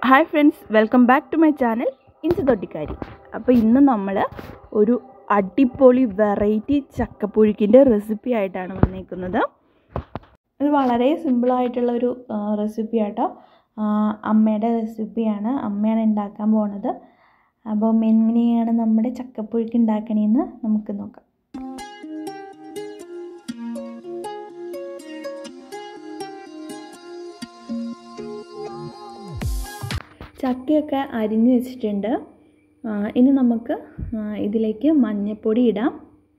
hi friends welcome back to my channel ഇൻസി തൊട്ടിക്കാരി അപ്പോൾ ഇന്ന് നമ്മൾ ഒരു അടിപൊളി വെറൈറ്റി ചക്കപ്പുഴുക്കിൻ്റെ റെസിപ്പി ആയിട്ടാണ് വന്നേക്കുന്നത് ഇത് വളരെ സിമ്പിളായിട്ടുള്ള ഒരു റെസിപ്പി ആട്ടോ അമ്മയുടെ റെസിപ്പിയാണ് അമ്മയാണ് ഉണ്ടാക്കാൻ പോണത് അപ്പം എങ്ങനെയാണ് നമ്മുടെ ചക്കപ്പുഴുക്ക് ഉണ്ടാക്കണേന്ന് നമുക്ക് നോക്കാം ചക്കയൊക്കെ അരിഞ്ഞ് വെച്ചിട്ടുണ്ട് ഇനി നമുക്ക് ഇതിലേക്ക് മഞ്ഞൾപ്പൊടി ഇടാം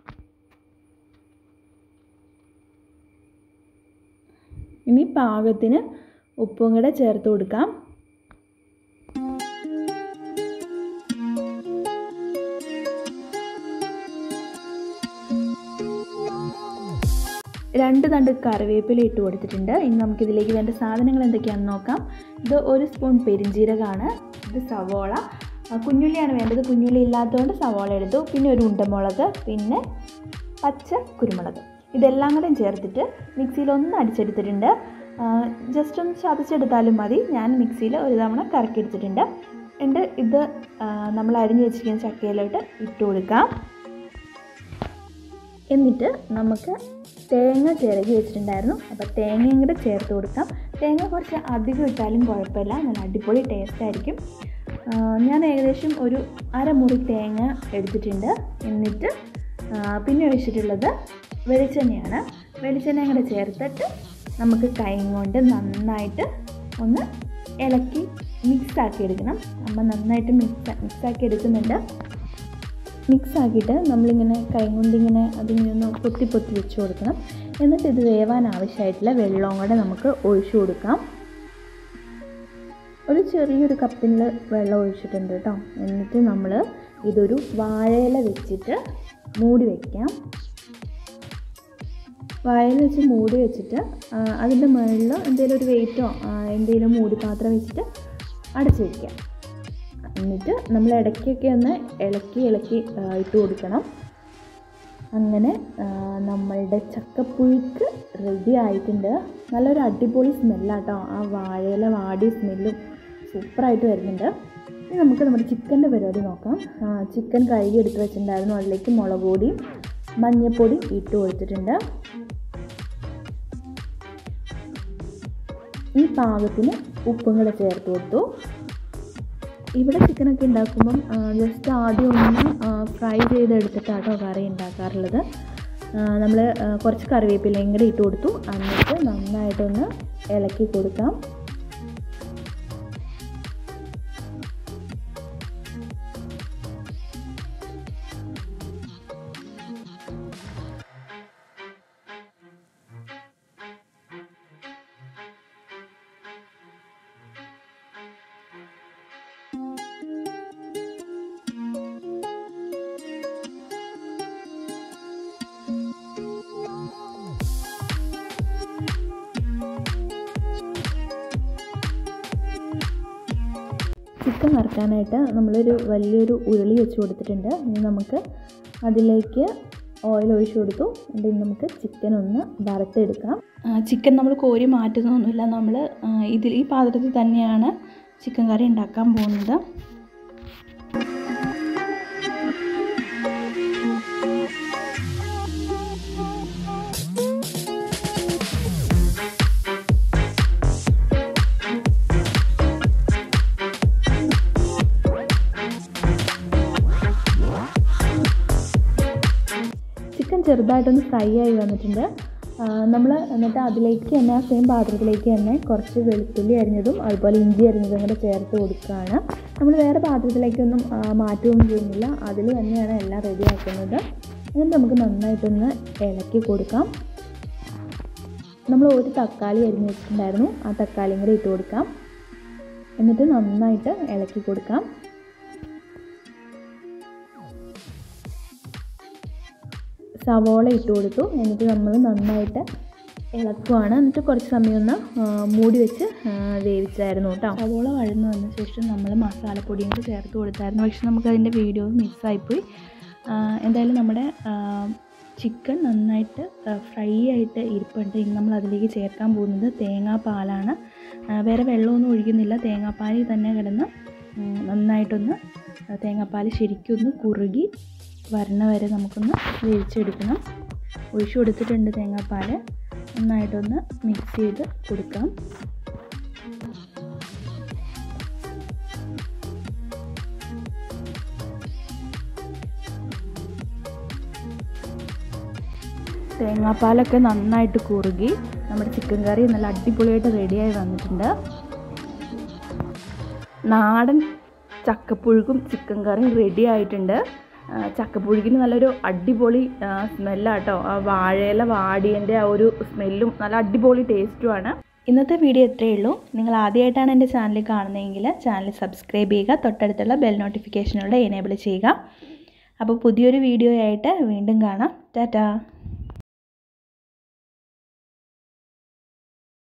ഇനി പാകത്തിന് ഉപ്പും കൂടെ ചേർത്ത് കൊടുക്കാം രണ്ട് തണ്ട് കറിവേപ്പില ഇട്ട് കൊടുത്തിട്ടുണ്ട് ഇനി നമുക്കിതിലേക്ക് വേണ്ട സാധനങ്ങൾ എന്തൊക്കെയാണെന്ന് നോക്കാം ഇത് ഒരു സ്പൂൺ പെരിഞ്ജീരകമാണ് ഇത് സവോള കുഞ്ഞുള്ളിയാണ് വേണ്ടത് കുഞ്ഞുള്ളി ഇല്ലാത്തതുകൊണ്ട് സവോള എടുത്തു പിന്നെ ഒരു ഉണ്ടമുളക് പിന്നെ പച്ച കുരുമുളക് ഇതെല്ലാം കൂടെ ചേർത്തിട്ട് മിക്സിയിൽ ഒന്ന് അടിച്ചെടുത്തിട്ടുണ്ട് ജസ്റ്റ് ഒന്ന് ചതച്ചെടുത്താലും മതി ഞാൻ മിക്സിയിൽ ഒരു തവണ കറക്കിയെടുത്തിട്ടുണ്ട് എന്നിട്ട് ഇത് നമ്മൾ അരിഞ്ഞു വെച്ചിരിക്കുന്ന ചക്കയിലോട്ട് ഇട്ട് കൊടുക്കാം എന്നിട്ട് നമുക്ക് തേങ്ങ ചിരകി വെച്ചിട്ടുണ്ടായിരുന്നു അപ്പോൾ തേങ്ങയും കൂടെ ചേർത്ത് കൊടുക്കാം തേങ്ങ കുറച്ച് അധികം ഇട്ടാലും കുഴപ്പമില്ല നല്ല അടിപൊളി ടേസ്റ്റ് ആയിരിക്കും ഞാൻ ഏകദേശം ഒരു അരമുറി തേങ്ങ എടുത്തിട്ടുണ്ട് എന്നിട്ട് പിന്നെ ഒഴിച്ചിട്ടുള്ളത് വെളിച്ചെണ്ണയാണ് വെളിച്ചെണ്ണയും കൂടെ ചേർത്തിട്ട് നമുക്ക് കൈ കൊണ്ട് നന്നായിട്ട് ഒന്ന് ഇളക്കി മിക്സ് ആക്കി എടുക്കണം നമ്മൾ നന്നായിട്ട് മിക്സ് മിക്സാക്കി എടുക്കുന്നുണ്ട് മിക്സ് ആക്കിയിട്ട് നമ്മളിങ്ങനെ കൈ കൊണ്ടിങ്ങനെ അതിങ്ങനെ ഒന്ന് പൊത്തി പൊത്തി വെച്ച് കൊടുക്കണം എന്നിട്ട് ഇത് വേവാൻ ആവശ്യമായിട്ടുള്ള വെള്ളവും കൂടെ നമുക്ക് ഒഴിച്ചു കൊടുക്കാം ഒരു ചെറിയൊരു കപ്പിൽ വെള്ളം ഒഴിച്ചിട്ടുണ്ട് കേട്ടോ എന്നിട്ട് നമ്മൾ ഇതൊരു വാഴയില വെച്ചിട്ട് മൂടി വയ്ക്കാം വാഴയില വെച്ച് മൂടി വെച്ചിട്ട് അതിൻ്റെ മുകളിൽ എന്തെങ്കിലും ഒരു വെയിറ്റോ എന്തെങ്കിലും മൂടി പാത്രം വെച്ചിട്ട് അടച്ചു വയ്ക്കാം എന്നിട്ട് നമ്മൾ ഇടയ്ക്കൊക്കെ ഒന്ന് ഇളക്കി ഇളക്കി ഇട്ട് കൊടുക്കണം അങ്ങനെ നമ്മളുടെ ചക്കപ്പുഴുക്ക് റെഡി ആയിട്ടുണ്ട് നല്ലൊരു അടിപൊളി സ്മെല്ലാട്ടോ ആ വാഴയില വാടിയ സ്മെല്ലും സൂപ്പറായിട്ട് വരുന്നുണ്ട് ഇനി നമുക്ക് നമ്മുടെ ചിക്കൻ്റെ പരിപാടി നോക്കാം ചിക്കൻ കഴുകി എടുത്ത് വെച്ചിട്ടുണ്ടായിരുന്നു അതിലേക്ക് മുളക് പൊടിയും മഞ്ഞൾപ്പൊടി ഇട്ട് കൊടുത്തിട്ടുണ്ട് ഈ പാകത്തിന് ഉപ്പും കൂടെ ചേർത്ത് കൊടുത്തു ഇവിടെ ചിക്കനൊക്കെ ഉണ്ടാക്കുമ്പം ജസ്റ്റ് ആദ്യം ഒന്ന് ഫ്രൈ ചെയ്തെടുത്തിട്ടാട്ടോ കറി ഉണ്ടാക്കാറുള്ളത് നമ്മൾ കുറച്ച് കറിവേപ്പിലയും കൂടെ ഇട്ട് കൊടുത്തു എന്നിട്ട് നന്നായിട്ടൊന്ന് ഇളക്കി കൊടുക്കാം ചിക്കൻ വറുക്കാനായിട്ട് നമ്മളൊരു വലിയൊരു ഉരുളി വെച്ച് കൊടുത്തിട്ടുണ്ട് ഇനി നമുക്ക് അതിലേക്ക് ഓയിൽ ഒഴിച്ചു കൊടുത്തു എന്നിട്ട് നമുക്ക് ചിക്കൻ ഒന്ന് വറുത്തെടുക്കാം ചിക്കൻ നമ്മൾ കോരി മാറ്റുന്നൊന്നുമില്ല നമ്മൾ ഇതിൽ ഈ പാത്രത്തിൽ തന്നെയാണ് ചിക്കൻ കറി ഉണ്ടാക്കാൻ പോകുന്നത് ചിക്കൻ ചെറുതായിട്ടൊന്ന് ഫ്രൈ ആയി വന്നിട്ടുണ്ട് നമ്മൾ എന്നിട്ട് അതിലേക്ക് തന്നെ ആ സെയിം പാത്രത്തിലേക്ക് തന്നെ കുറച്ച് വെളുത്തുള്ളി അരിഞ്ഞതും അതുപോലെ ഇഞ്ചി അരിഞ്ഞതും കൂടെ ചേർത്ത് കൊടുക്കുകയാണ് നമ്മൾ വേറെ പാത്രത്തിലേക്കൊന്നും മാറ്റുകയൊന്നും ചെയ്യുന്നില്ല അതിൽ തന്നെയാണ് എല്ലാം റെഡിയാക്കുന്നത് എന്നിട്ട് നമുക്ക് നന്നായിട്ടൊന്ന് ഇളക്കി കൊടുക്കാം നമ്മൾ ഒരു തക്കാളി അരിഞ്ഞ് വെച്ചിട്ടുണ്ടായിരുന്നു ആ തക്കാളിയും കൂടെ ഇട്ട് കൊടുക്കാം എന്നിട്ട് നന്നായിട്ട് ഇളക്കി കൊടുക്കാം സവോള ഇട്ട് കൊടുത്തു എന്നിട്ട് നമ്മൾ നന്നായിട്ട് ഇളക്കുവാണ് എന്നിട്ട് കുറച്ച് സമയം ഒന്ന് മൂടി വെച്ച് വേവിച്ചായിരുന്നു കേട്ടോ സവോള വഴന്നു വന്ന ശേഷം നമ്മൾ മസാലപ്പൊടിയും കൂടി ചേർത്ത് കൊടുത്തായിരുന്നു പക്ഷെ നമുക്കതിൻ്റെ വീഡിയോ മിസ്സായിപ്പോയി എന്തായാലും നമ്മുടെ ചിക്കൻ നന്നായിട്ട് ഫ്രൈ ആയിട്ട് ഇരിപ്പുണ്ട് ഇനി നമ്മൾ അതിലേക്ക് ചേർക്കാൻ പോകുന്നത് തേങ്ങാപ്പാലാണ് ആ, വേറെ വെള്ളമൊന്നും ഒഴിക്കുന്നില്ല തേങ്ങാപ്പാൽ തന്നെ കിടന്ന് ഉം, നന്നായിട്ടൊന്ന് തേങ്ങാപ്പാൽ ശരിക്കും ഒന്ന് കുറുകി വരണ വരെ നമുക്കൊന്ന് വേവിച്ചെടുക്കണം ഒഴിച്ചു കൊടുത്തിട്ടുണ്ട് തേങ്ങാപ്പാൽ നന്നായിട്ടൊന്ന് മിക്സ് ചെയ്ത് കൊടുക്കാം തേങ്ങാപ്പാലൊക്കെ നന്നായിട്ട് കുറുകി നമ്മുടെ ചിക്കൻ കറി നല്ല അടിപൊളിയായിട്ട് റെഡിയായി വന്നിട്ടുണ്ട് നാടൻ ചക്കപ്പുഴുക്കും ചിക്കൻ കറിയും റെഡി ആയിട്ടുണ്ട് ആ, ചക്കപ്പുഴുക്കിന് നല്ലൊരു അടിപൊളി സ്മെല്ലാട്ടോ ആ വാഴയില വാടിയതിൻ്റെ ആ ഒരു സ്മെല്ലും നല്ല അടിപൊളി ടേസ്റ്റുമാണ് ഇന്നത്തെ വീഡിയോ ഇത്രയേ ഉള്ളൂ നിങ്ങൾ ആദ്യമായിട്ടാണ് എൻ്റെ ചാനൽ കാണുന്നതെങ്കിൽ ചാനൽ സബ്സ്ക്രൈബ് ചെയ്യുക തൊട്ടടുത്തുള്ള ബെൽ നോട്ടിഫിക്കേഷനുകളുടെ എനേബിൾ ചെയ്യുക അപ്പോൾ പുതിയൊരു വീഡിയോ ആയിട്ട് വീണ്ടും കാണാം ടാറ്റാ